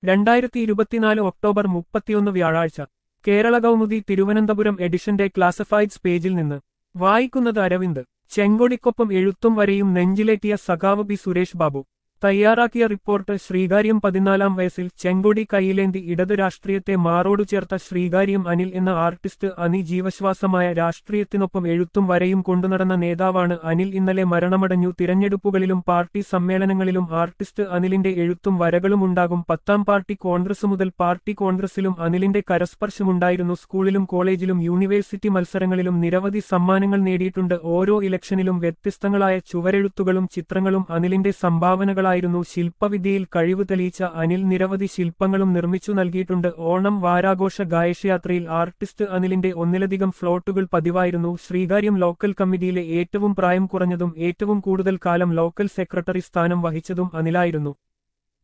രണ്ടായിരത്തി ഇരുപത്തിനാല് ഒക്ടോബർ മുപ്പത്തിയൊന്ന് വ്യാഴാഴ്ച കേരള കൗമുദി തിരുവനന്തപുരം എഡിഷന്റെ ക്ലാസിഫൈഡ്സ് പേജിൽ നിന്ന് വായിക്കുന്നത് അരവിന്ദ് ചെങ്കൊടിക്കൊപ്പം എഴുത്തും വരെയും നെഞ്ചിലേറ്റിയ സഖാവ് ബി സുരേഷ് ബാബു തയ്യാറാക്കിയ റിപ്പോർട്ട് ശ്രീകാര്യം പതിനാലാം വയസ്സിൽ ചെങ്കൊടി കൈയിലേന്തി ഇടത് രാഷ്ട്രീയത്തെ മാറോടു ചേർത്ത ശ്രീകാര്യം അനിൽ എന്ന ആർട്ടിസ്റ്റ് അനി ജീവശ്വാസമായ രാഷ്ട്രീയത്തിനൊപ്പം എഴുത്തും വരയും കൊണ്ടുനടന്ന നേതാവാണ് അനിൽ ഇന്നലെ മരണമടഞ്ഞു തിരഞ്ഞെടുപ്പുകളിലും പാർട്ടി സമ്മേളനങ്ങളിലും ആർട്ടിസ്റ്റ് അനിലിന്റെ എഴുത്തും വരകളും ഉണ്ടാകും പത്താം പാർട്ടി കോൺഗ്രസ് മുതൽ പാർട്ടി കോൺഗ്രസിലും അനിലിന്റെ കരസ്പർശമുണ്ടായിരുന്നു സ്കൂളിലും കോളേജിലും യൂണിവേഴ്സിറ്റി മത്സരങ്ങളിലും നിരവധി സമ്മാനങ്ങൾ നേടിയിട്ടുണ്ട് ഓരോ ഇലക്ഷനിലും വ്യത്യസ്തങ്ങളായ ചുവരെഴുത്തുകളും ചിത്രങ്ങളും അനിലിന്റെ സംഭാവനകളായിരുന്നു ശില്പവിദ്യയിൽ കഴിവ് തെളിയിച്ച അനിൽ നിരവധി ശില്പങ്ങളും നിർമ്മിച്ചു നൽകിയിട്ടുണ്ട് ഓണം വാരാഘോഷ ഗായശയാത്രയിൽ ആർട്ടിസ്റ്റ് അനിലിന്റെ ഒന്നിലധികം ഫ്ലോട്ടുകൾ പതിവായിരുന്നു ശ്രീകാര്യം ലോക്കൽ കമ്മിറ്റിയിലെ ഏറ്റവും പ്രായം കുറഞ്ഞതും ഏറ്റവും കൂടുതൽ കാലം ലോക്കൽ സെക്രട്ടറി സ്ഥാനം വഹിച്ചതും അനിലായിരുന്നു